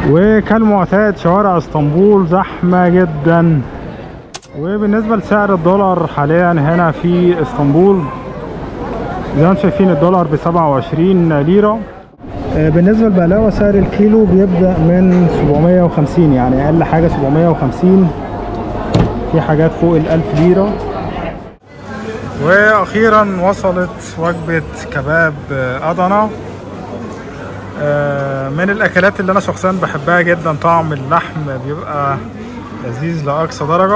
وكالمعتاد شوارع اسطنبول زحمة جدا وبالنسبة لسعر الدولار حاليا هنا في اسطنبول زي ما انتم شايفين الدولار ب 27 ليرة آه، بالنسبة للبقلاوة سعر الكيلو بيبدأ من 750 يعني أقل حاجة 750 في حاجات فوق ال 1000 ليرة وأخيرا وصلت وجبة كباب آه، أضنا آه، من الأكلات اللي أنا شخصيا بحبها جدا طعم اللحم بيبقى لذيذ لأقصى درجة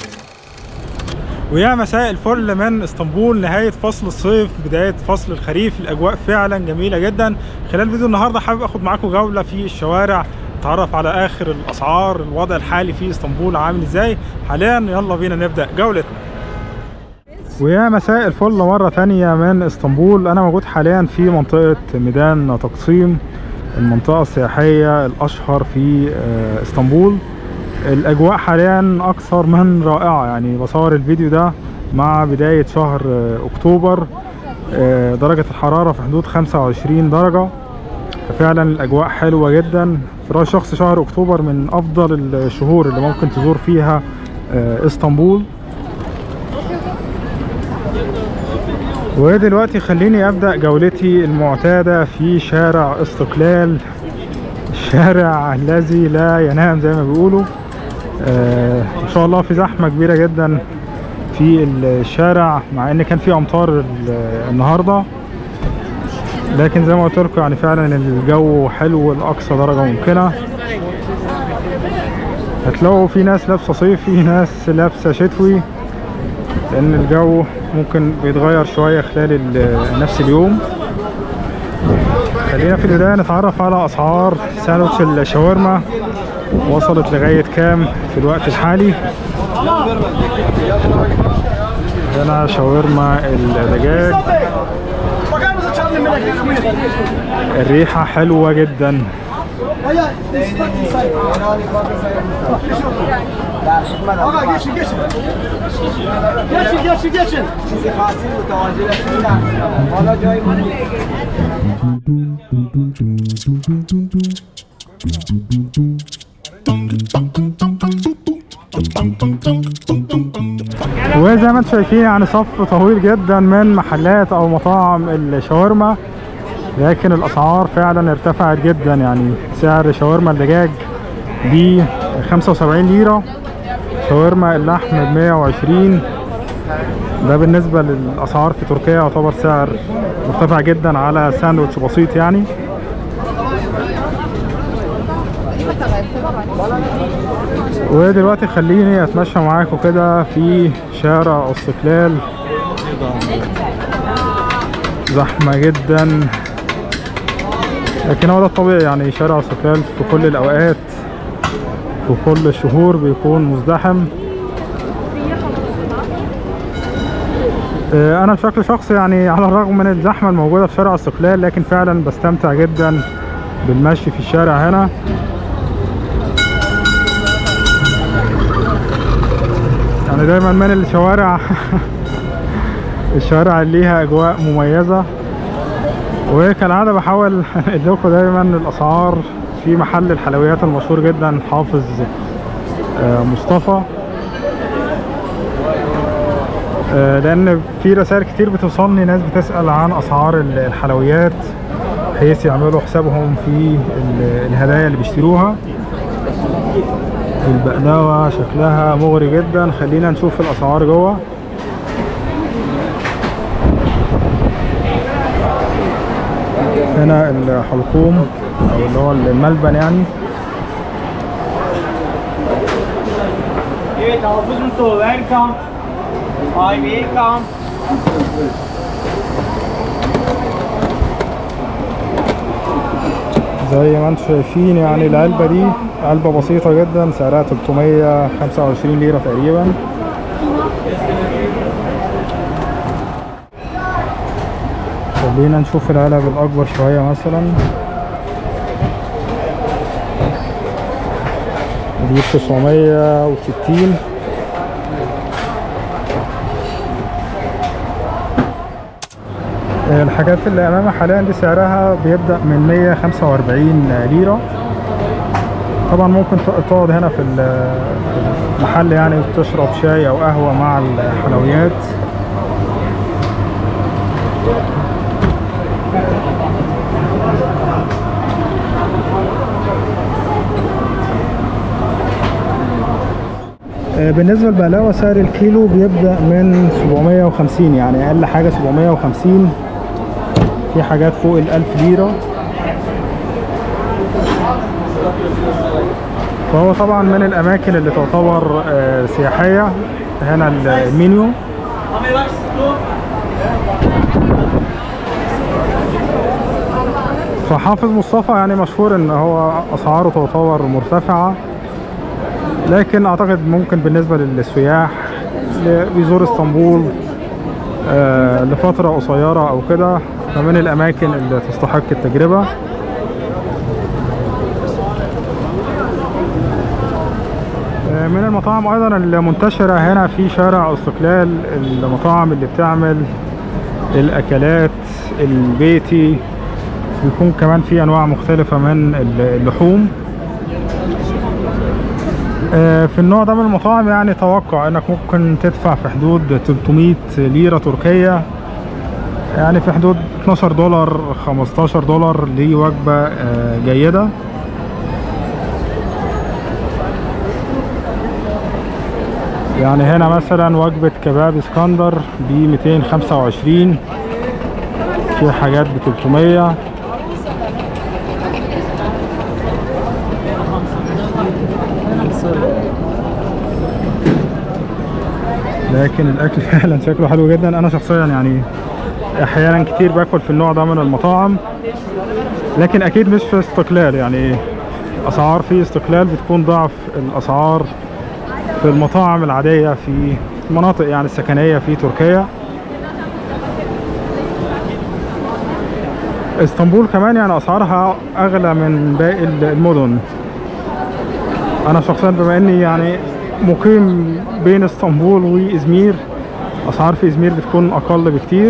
ويا مساء الفل من اسطنبول نهاية فصل الصيف بداية فصل الخريف الأجواء فعلا جميلة جدا خلال فيديو النهاردة حابب أخد معاكم جولة في الشوارع نتعرف على آخر الأسعار الوضع الحالي في اسطنبول عامل إزاي حاليا يلا بينا نبدأ جولتنا ويا مساء الفل مرة تانية من اسطنبول أنا موجود حاليا في منطقة ميدان تقسيم المنطقة السياحية الأشهر في آه، اسطنبول الأجواء حاليا أكثر من رائعة يعني بصور الفيديو ده مع بداية شهر آه، أكتوبر آه، درجة الحرارة في حدود 25 درجة ففعلا الأجواء حلوة جدا في رأي شخص شهر أكتوبر من أفضل الشهور اللي ممكن تزور فيها آه، اسطنبول ودلوقتي خليني ابدا جولتي المعتاده في شارع استقلال الشارع الذي لا ينام زي ما بيقولوا آه ان شاء الله في زحمه كبيره جدا في الشارع مع ان كان في امطار ال- النهارده لكن زي ما قلت لكم يعني فعلا الجو حلو لاقصى درجه ممكنه هتلاقوا في ناس لابسه صيفي ناس لابسه شتوي لان الجو ممكن بيتغير شويه خلال ال- نفس اليوم خلينا في البدايه نتعرف على اسعار ساندوتش الشاورما وصلت لغايه كام في الوقت الحالي هنا شاورما الدجاج الريحه حلوه جدا آقا geçin geçin. Geçin geçin geçin. وزي ما انتم شايفين يعني صف طويل جدا من محلات او مطاعم الشاورما لكن الاسعار فعلا ارتفعت جدا يعني سعر شاورما الدجاج ب 75 ليره شاورما اللحم ب 120 ده بالنسبه للاسعار في تركيا يعتبر سعر مرتفع جدا على ساندوتش بسيط يعني ودلوقتي خليني اتمشى معاكم كده في شارع استقلال زحمة جدا لكن هو ده الطبيعي يعني شارع استقلال في كل الاوقات في كل الشهور بيكون مزدحم آه، انا بشكل شخصي يعني على الرغم من الزحمة الموجودة في شارع استقلال لكن فعلا بستمتع جدا بالمشي في الشارع هنا يعني دايما من الشوارع الشوارع اللي ليها اجواء مميزة وكالعادة بحاول اقول لكم دايما الاسعار في محل الحلويات المشهور جدا حافظ آه، مصطفى آه، لان في رسائل كتير بتوصلني ناس بتسأل عن اسعار ال- الحلويات بحيث يعملوا حسابهم في ال- الهدايا اللي بيشتروها البقلاوة شكلها مغري جدا خلينا نشوف الأسعار جوه هنا الحلقوم أو اللي هو الملبن يعني Evet hafız Mustafa welcome. Hi welcome. زي ما انتم شايفين يعني العلبة دي علبة بسيطة جدا سعرها 325 ليرة تقريبا خلينا نشوف العلب الأكبر شوية مثلا دي 960 الحاجات اللي امامي حاليا دي سعرها بيبدأ من 145 ليرة طبعا ممكن ت- تقعد هنا في ال- في المحل يعني تشرب شاي او قهوة مع الحلويات آه، بالنسبة للبقلاوة سعر الكيلو بيبدأ من 750 يعني أقل حاجة 750 في حاجات فوق ال 1000 ليرة فهو طبعا من الأماكن اللي تعتبر آه، سياحية هنا المنيو فحافظ مصطفى يعني مشهور ان هو اسعاره تعتبر مرتفعه لكن اعتقد ممكن بالنسبه للسياح اللي بيزور اسطنبول آه، لفتره قصيره او كده فمن الاماكن اللي تستحق التجربه آه، من المطاعم ايضا المنتشره هنا في شارع استقلال المطاعم اللي بتعمل الاكلات البيتي بيكون كمان في انواع مختلفه من اللحوم آه، في النوع ده من المطاعم يعني توقع انك ممكن تدفع في حدود 300 ليرة تركية يعني في حدود 12 دولار 15 دولار لوجبة آه، جيدة يعني هنا مثلا وجبة كباب اسكندر ب 225 في حاجات ب 300 لكن الاكل فعلا شكله حلو جدا انا شخصيا يعني احيانا كتير باكل في النوع ده من المطاعم لكن اكيد مش في استقلال يعني اسعار في استقلال بتكون ضعف الاسعار في المطاعم العادية في المناطق يعني السكنية في تركيا اسطنبول كمان يعني اسعارها اغلى من باقي المدن انا شخصيا بما اني يعني مقيم بين اسطنبول وازمير اسعار في ازمير بتكون اقل بكتير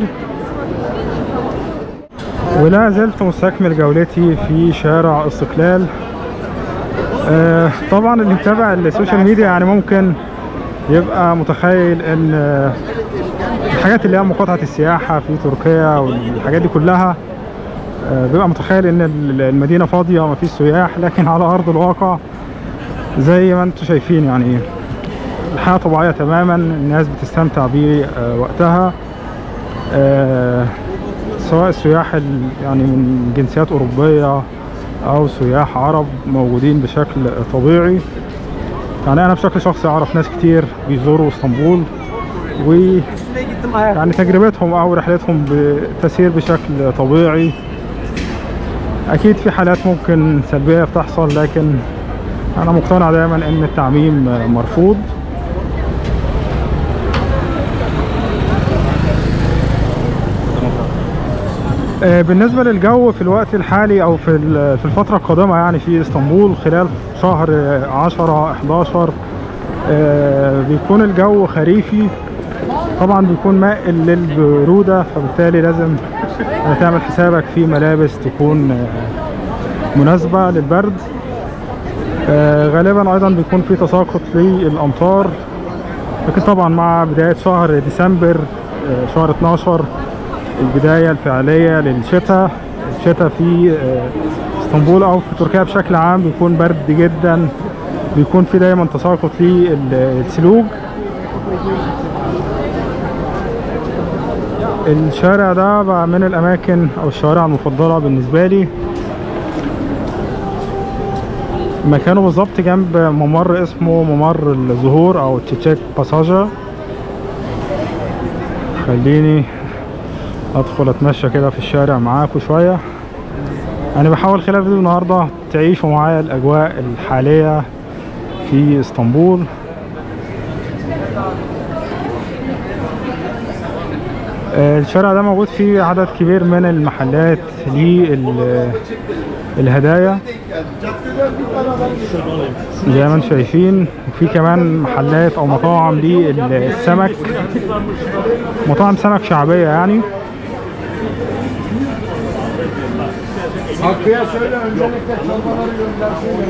ولا زلت مستكمل جولتي في شارع استقلال آه طبعا اللي متابع السوشيال ميديا يعني ممكن يبقى متخيل ان آه، الحاجات اللي هي مقاطعة السياحة في تركيا والحاجات دي كلها آه، بيبقى متخيل ان ال- المدينة فاضية ومفيش سياح لكن على ارض الواقع زي ما انتم شايفين يعني الحياة طبيعية تماما الناس بتستمتع بوقتها آه، سواء السياح ال- يعني من جنسيات أوروبية أو سياح عرب موجودين بشكل طبيعي يعني أنا بشكل شخصي أعرف ناس كتير بيزوروا اسطنبول و يعني تجربتهم أو رحلتهم بتسير بشكل طبيعي أكيد في حالات ممكن سلبية بتحصل لكن أنا مقتنع دايما إن التعميم مرفوض آه، بالنسبة للجو في الوقت الحالي أو في ال- في الفترة القادمة يعني في اسطنبول خلال شهر آه، 10 11 آه، بيكون الجو خريفي طبعا بيكون مائل للبرودة فبالتالي لازم تعمل حسابك في ملابس تكون آه، مناسبة للبرد آه، غالبا أيضا بيكون في تساقط للأمطار لكن طبعا مع بداية شهر ديسمبر آه، شهر 12 البداية الفعلية للشتاء الشتاء في آه، اسطنبول أو في تركيا بشكل عام بيكون برد جدا بيكون في دايما تساقط للثلوج الشارع ده بقى من الأماكن أو الشوارع المفضلة بالنسبة لي مكانه بالظبط جنب ممر اسمه ممر الزهور أو تشيتشيك باساجا خليني ادخل اتمشى كده في الشارع معاكم شويه انا بحاول خلال فيديو النهارده تعيشوا معايا الاجواء الحاليه في اسطنبول آه، الشارع ده موجود فيه عدد كبير من المحلات للهدايا زي ما انتم شايفين وفي كمان محلات او مطاعم للسمك مطاعم سمك شعبيه يعني Hakkı'ya söyle öncelikle çorbaları göndersin.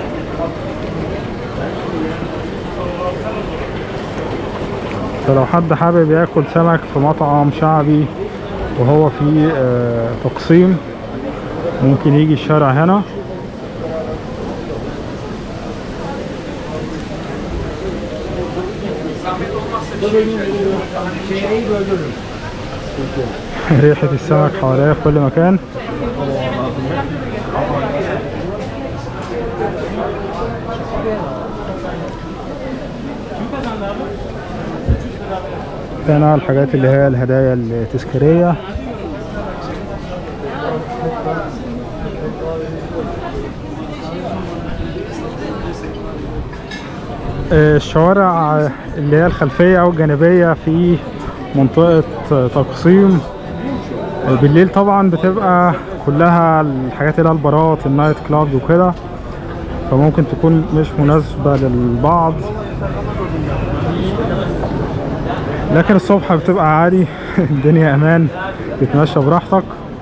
فلو حد حابب ياكل سمك في مطعم شعبي وهو في آه، تقسيم ممكن يجي الشارع هنا ريحة السمك حواليا في كل مكان هنا الحاجات اللي هي الهدايا التذكارية آه، الشوارع اللي هي الخلفية أو الجانبية في منطقة تقسيم آه، بالليل طبعا بتبقى كلها الحاجات اللي هي البارات النايت كلاب وكده فممكن تكون مش مناسبة للبعض لكن الصبح بتبقى عادي الدنيا امان تتمشى براحتك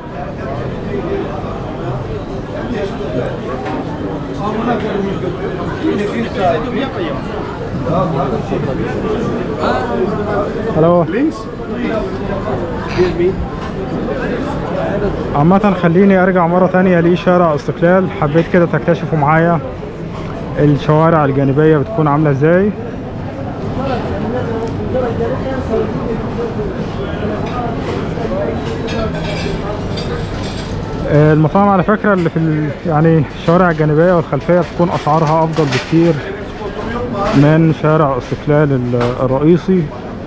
الو عامة خليني ارجع مرة تانية لشارع استقلال حبيت كده تكتشفوا معايا الشوارع الجانبية بتكون عاملة ازاي آه، المطاعم على فكرة اللي في ال- يعني الشوارع الجانبية والخلفية بتكون أسعارها أفضل بكتير من شارع استقلال ال- الرئيسي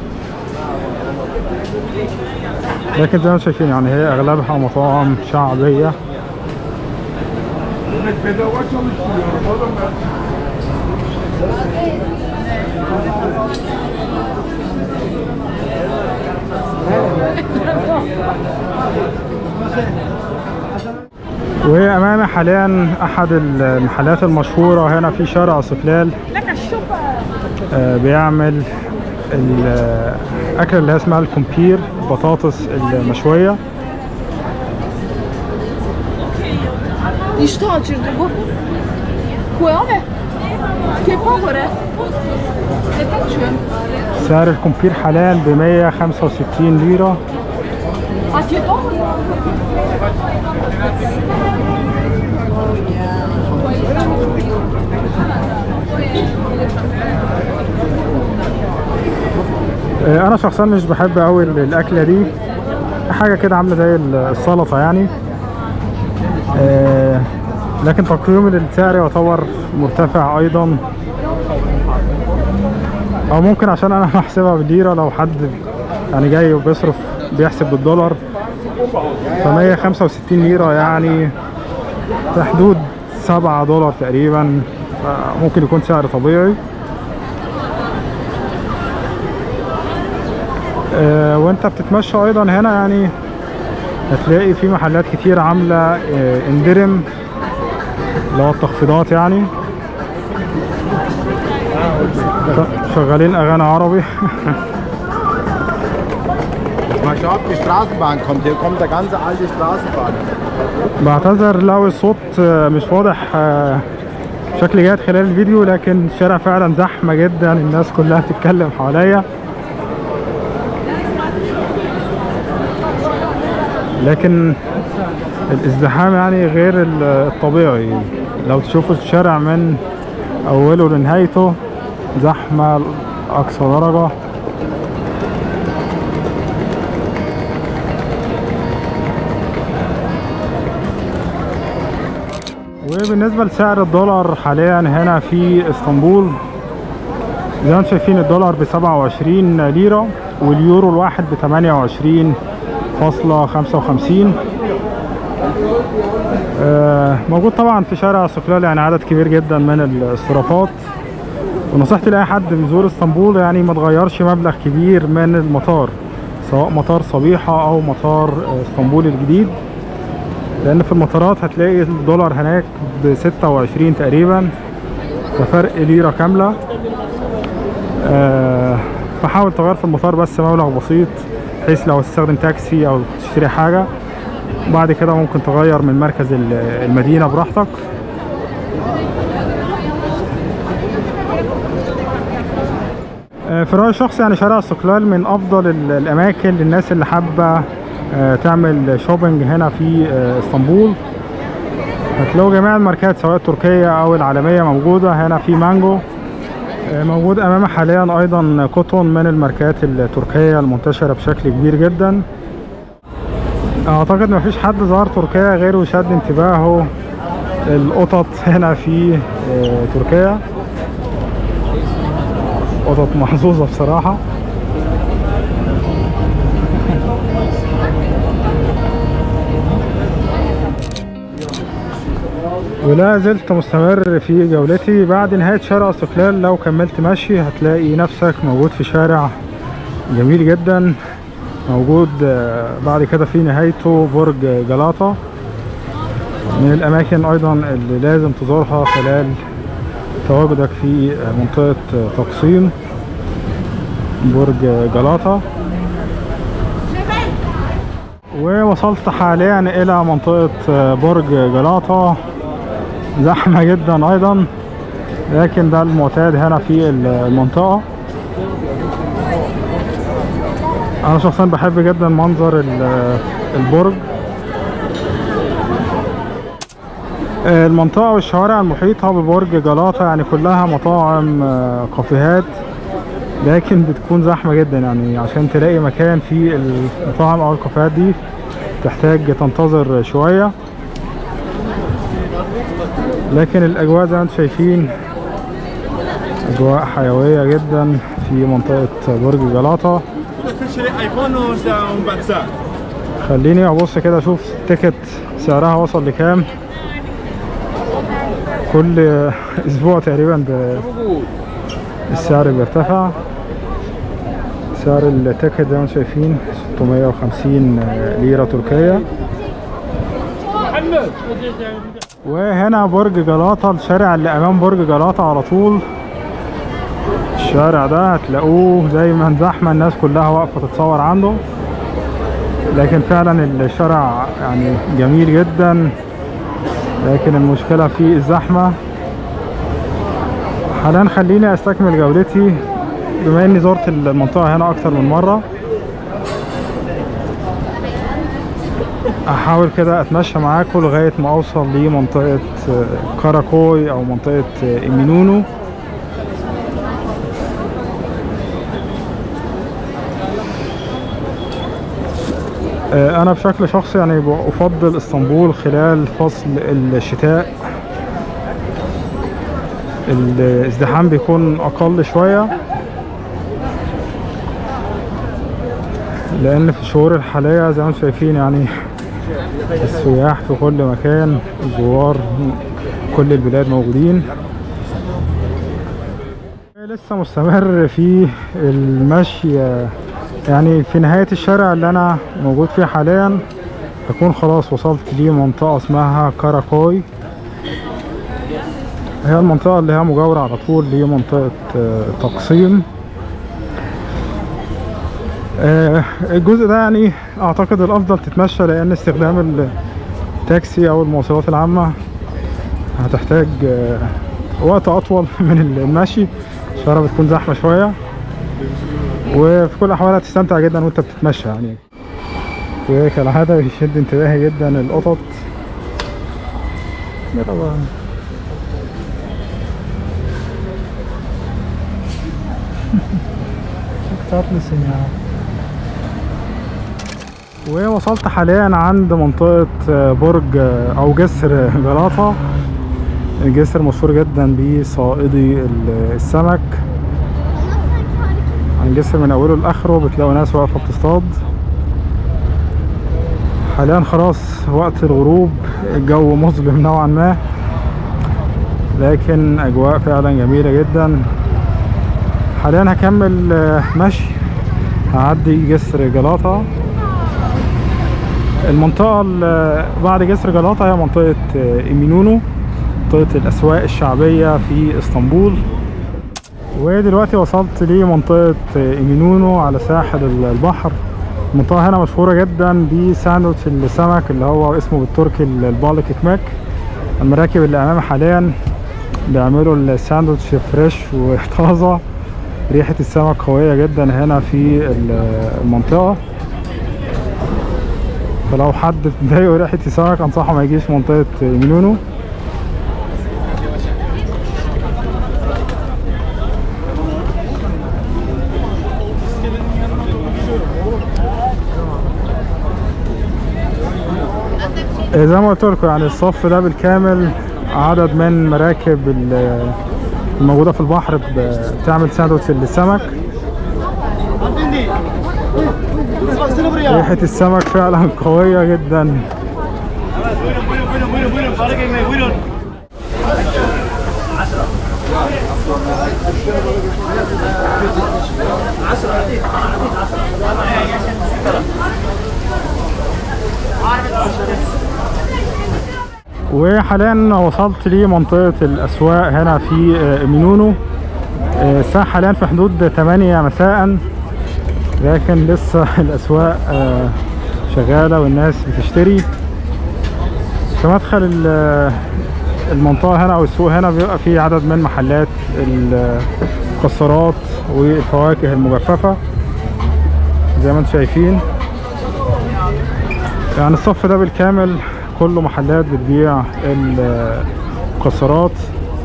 لكن زي ما انتم شايفين يعني هي أغلبها مطاعم شعبية Bedava çalıştırıyorum oğlum ben. وهي أمامي حاليا أحد المحلات المشهورة هنا في شارع استقلال آه، بيعمل الأكلة اللي هي اسمها الكومبير بطاطس المشوية İşte açırdı bu. Koyame. Kepa var he. Neden şu? سعر الكومبير حاليا ب 165 ليرة Atıyor mu? آه، انا شخصيا مش بحب قوي الاكله دي حاجه كده عامله زي السلطه يعني آه، لكن تقييم السعر يعتبر مرتفع ايضا او ممكن عشان انا بحسبها بالليره لو حد يعني جاي وبيصرف بيحسب بالدولار ف 165 ليره يعني في حدود 7 دولار تقريبا ممكن يكون سعر طبيعي آه، وانت بتتمشى ايضا هنا يعني هتلاقي في محلات كتير عاملة آه، اندرم اللي هو التخفيضات يعني ش- شغالين اغاني عربي Mal schaut, die Straßenbahn kommt. Hier kommt eine ganze alte Straßenbahn. بعتذر لو الصوت آه، مش واضح آه، بشكل جيد خلال الفيديو لكن الشارع فعلا زحمة جدا الناس كلها بتتكلم حواليا لكن الازدحام يعني غير ال- الطبيعي لو تشوفوا الشارع من اوله لنهايته زحمة لأقصى درجة وبالنسبة لسعر الدولار حاليا هنا في اسطنبول زي ما انتم شايفين الدولار ب 27 ليرة واليورو الواحد ب 28.55 آه، موجود طبعا في شارع استقلال يعني عدد كبير جدا من الصرافات ونصيحتي لاي حد بيزور اسطنبول يعني ما تغيرش مبلغ كبير من المطار سواء مطار صبيحة او مطار آه، اسطنبول الجديد لان في المطارات هتلاقي الدولار هناك ب 26 تقريبا ففرق ليرة كاملة آه، فحاول تغير في المطار بس مبلغ بسيط بحيث لو تستخدم تاكسي او تشتري حاجة بعد كده ممكن تغير من مركز ال- المدينة براحتك آه، في رأيي الشخصي يعني شارع استقلال من أفضل ال- الأماكن للناس اللي حابة آه، تعمل شوبينج هنا في آه، اسطنبول هتلاقوا جميع الماركات سواء التركية أو العالمية موجودة هنا في مانجو آه، موجود أمامي حاليا أيضا كوتون من الماركات التركية المنتشرة بشكل كبير جدا أعتقد مفيش حد زار تركيا غير وشد انتباهه القطط هنا في آه، تركيا قطط محظوظة بصراحة ولا زلت مستمر في جولتي بعد نهاية شارع استقلال لو كملت مشي هتلاقي نفسك موجود في شارع جميل جدا موجود آه، بعد كده في نهايته برج جلاطة من الأماكن أيضا اللي لازم تزورها خلال تواجدك في آه، منطقة آه، تقسيم برج جلاطة ووصلت حاليا إلى منطقة آه، برج جلاطة زحمة جدا أيضا لكن ده المعتاد هنا في المنطقة أنا شخصيا بحب جدا منظر ال- البرج آه، المنطقة والشوارع المحيطة ببرج جلاطة يعني كلها مطاعم آه، كافيهات لكن بتكون زحمة جدا يعني عشان تلاقي مكان في المطاعم أو الكافيهات دي تحتاج تنتظر شوية لكن الأجواء زي ما انتم شايفين أجواء حيوية جدا في منطقة برج جلاطة تشتري ايفون وباتساب خليني ابص كده اشوف التيكت سعرها وصل لكام كل اسبوع تقريبا ب- السعر بيرتفع سعر التيكت زي ما انتم شايفين 650 ليرة تركية وهنا برج جلاطة الشارع اللي امام برج جلاطة على طول الشارع ده هتلاقوه دايما زحمة الناس كلها واقفة تتصور عنده لكن فعلا الشارع يعني جميل جدا لكن المشكلة في الزحمة حاليا خليني استكمل جولتي بما اني زرت المنطقة هنا اكتر من مرة احاول كده اتمشى معاكم لغاية ما اوصل لمنطقة آه، كاراكوي او منطقة آه، ايمينونو آه، انا بشكل شخصي يعني افضل اسطنبول خلال فصل الشتاء الازدحام بيكون اقل شوية لان في الشهور الحالية زي ما انتم شايفين يعني السياح في كل مكان الزوار كل البلاد موجودين لسه مستمر في المشي يعني في نهاية الشارع اللي أنا موجود فيه حاليا أكون خلاص وصلت لمنطقة اسمها كاراكوي هي المنطقة اللي هي مجاورة على طول لمنطقة آه، تقسيم آه، الجزء ده يعني أعتقد الأفضل تتمشى لأن استخدام التاكسي أو المواصلات العامة هتحتاج آه، وقت أطول من المشي الشوارع بتكون زحمة شوية وفي كل الأحوال هتستمتع جدا وأنت بتتمشى يعني وكالعادة بيشد انتباهي جدا القطط ده طبعا tatlısın ya. ووصلت حاليا عند منطقة آه، برج آه، أو جسر جلاطة الجسر مشهور جدا بصائدي ال- السمك الجسر من أوله لآخره بتلاقوا ناس واقفة بتصطاد حاليا خلاص وقت الغروب الجو مظلم نوعا ما لكن أجواء فعلا جميلة جدا حاليا هكمل آه، مشي هعدي جسر جلاطة المنطقة اللي بعد جسر جلاطة هي منطقة آه، إيمينونو منطقة الأسواق الشعبية في اسطنبول ودلوقتي وصلت لمنطقة آه، إيمينونو على ساحل ال- البحر المنطقة هنا مشهورة جدا بساندوتش السمك اللي هو اسمه بالتركي البالك كماك المراكب اللي امامي حاليا بيعملوا الساندوتش فريش وطازة ريحة السمك قوية جدا هنا في ال- المنطقة فلو حد ضايقه ريحة السمك انصحه ما يجيش منطقة مينونو إيه زي ما قلت لكم يعني الصف ده بالكامل عدد من مراكب ال- الموجودة في البحر ب- بتعمل ساندوتش للسمك ريحة السمك فعلا قوية جدا وحاليا وصلت لمنطقة الأسواق هنا في آه، مينونو آه، الساعة حاليا في حدود 8 مساء لكن لسه الأسواق آه، شغالة والناس بتشتري في مدخل ال- المنطقة هنا أو السوق هنا بيبقى فيه عدد من محلات المكسرات والفواكه المجففة زي ما انتم شايفين يعني الصف ده بالكامل كله محلات بتبيع المكسرات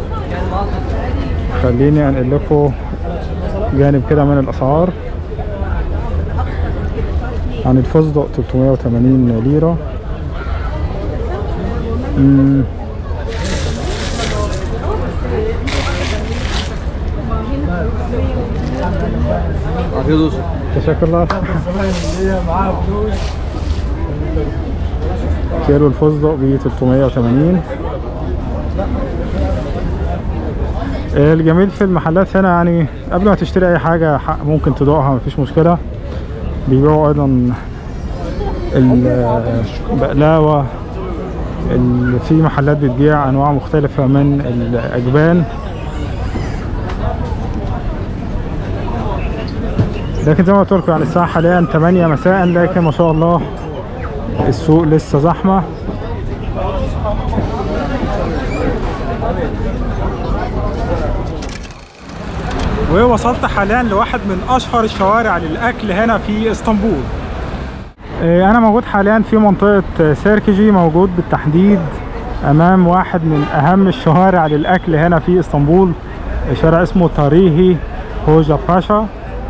خليني انقل لكم جانب كده من الاسعار عن الفستق 380 ليرة مم. تشكر الله كيلو الفستق ب 380 الجميل في المحلات هنا يعني قبل ما تشتري اي حاجة ح- ممكن تدوقها مفيش مشكلة بيبيعوا ايضا البقلاوة ال- في محلات بتبيع انواع مختلفة من الاجبان لكن زي ما قلت لكم يعني الساعة حاليا 8 مساء لكن ما شاء الله السوق لسه زحمة ووصلت حاليا لواحد من اشهر الشوارع للاكل هنا في اسطنبول إيه، انا موجود حاليا في منطقة سيركجي موجود بالتحديد امام واحد من اهم الشوارع للاكل هنا في اسطنبول شارع اسمه تاريهي هوجا باشا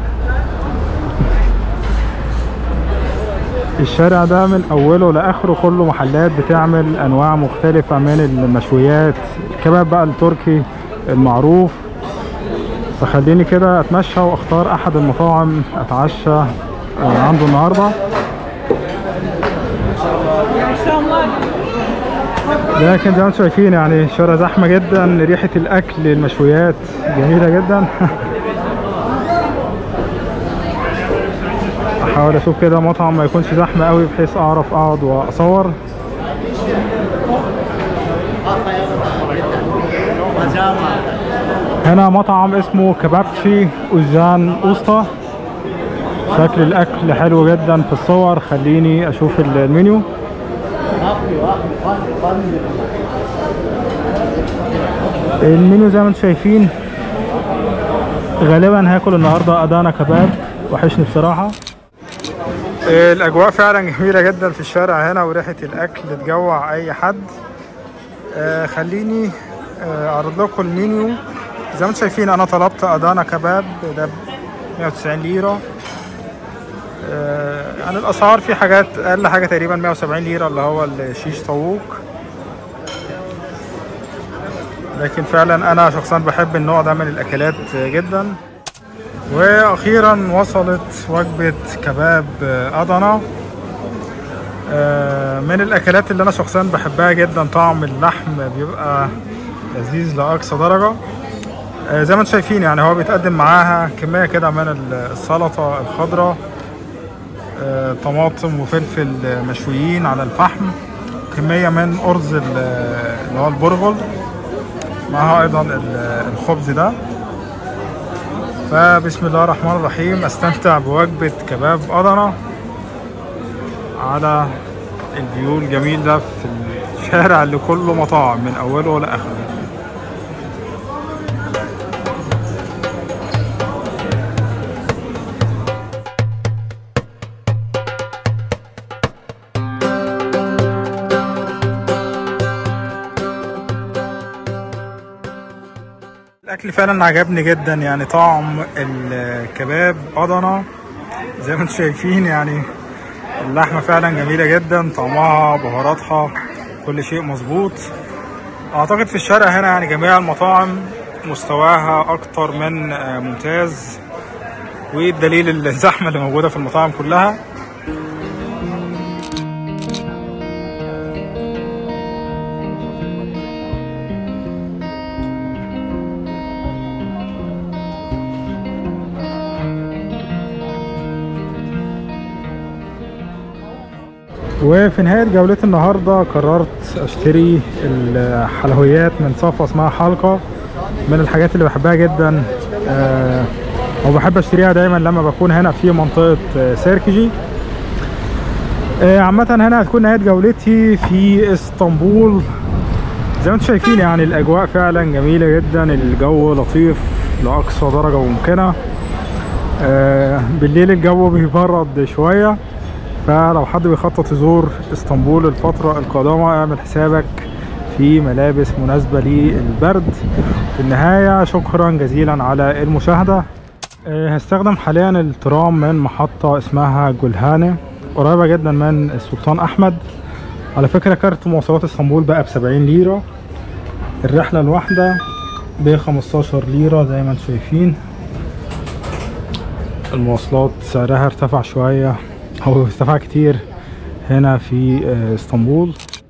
الشارع ده من اوله لاخره كله محلات بتعمل انواع مختلفة من المشويات كباب بقى التركي المعروف فخليني كده اتمشى واختار احد المطاعم اتعشى آه، عنده النهارده لكن زي ما انتم شايفين يعني الشارع زحمه جدا ريحه الاكل المشويات جميله جدا احاول اشوف كده مطعم ما يكونش زحمه قوي بحيث اعرف اقعد واصور هنا مطعم اسمه كبابتشي اوزان اوستا شكل الاكل حلو جدا في الصور خليني اشوف المنيو المنيو زي ما انتم شايفين غالبا هاكل النهارده ادانا كباب وحشني بصراحه الاجواء فعلا جميله جدا في الشارع هنا وريحه الاكل تجوع اي حد آه، خليني آه، اعرض لكم المنيو زي ما انتم شايفين انا طلبت ادانا كباب ده ب 190 ليره آه، يعني الاسعار في حاجات اقل حاجه تقريبا 170 ليره اللي هو الشيش طاووق لكن فعلا انا شخصيا بحب النوع ده من الاكلات جدا واخيرا وصلت وجبه كباب ادنا آه، من الاكلات اللي انا شخصيا بحبها جدا طعم اللحم بيبقى لذيذ لاقصى درجه آه، زي ما انتم شايفين يعني هو بيتقدم معاها كميه كده من السلطه الخضراء آه، طماطم وفلفل مشويين على الفحم كميه من ارز ال- اللي هو البرغل معها ايضا ال- الخبز ده فبسم الله الرحمن الرحيم استمتع بوجبه كباب ادنا على الفيو الجميل ده في الشارع اللي كله مطاعم من اوله لاخره الاكل فعلا عجبني جدا يعني طعم الكباب أضنة زي ما انتم شايفين يعني اللحمه فعلا جميله جدا طعمها بهاراتها كل شيء مظبوط اعتقد في الشارع هنا يعني جميع المطاعم مستواها اكتر من آه، ممتاز والدليل الزحمه اللي موجوده في المطاعم كلها وفي نهاية جولتي النهاردة قررت اشتري الحلويات من صفة اسمها حلقة من الحاجات اللي بحبها جدا آه، وبحب اشتريها دايما لما بكون هنا في منطقة آه، سيركجي آه، عامة هنا هتكون نهاية جولتي في اسطنبول زي ما انتم شايفين يعني الاجواء فعلا جميلة جدا الجو لطيف لاقصى درجة ممكنة آه، بالليل الجو بيبرد شوية فلو حد بيخطط يزور اسطنبول الفترة القادمة اعمل حسابك في ملابس مناسبة للبرد في النهاية شكرا جزيلا على المشاهدة آه، هستخدم حاليا الترام من محطة اسمها جولهانة قريبة جدا من السلطان أحمد على فكرة كارت مواصلات اسطنبول بقى بسبعين ليرة الرحلة الواحدة بخمستاشر ليرة زي ما انتم شايفين المواصلات سعرها ارتفع شوية أو ارتفع كتير هنا في آه، اسطنبول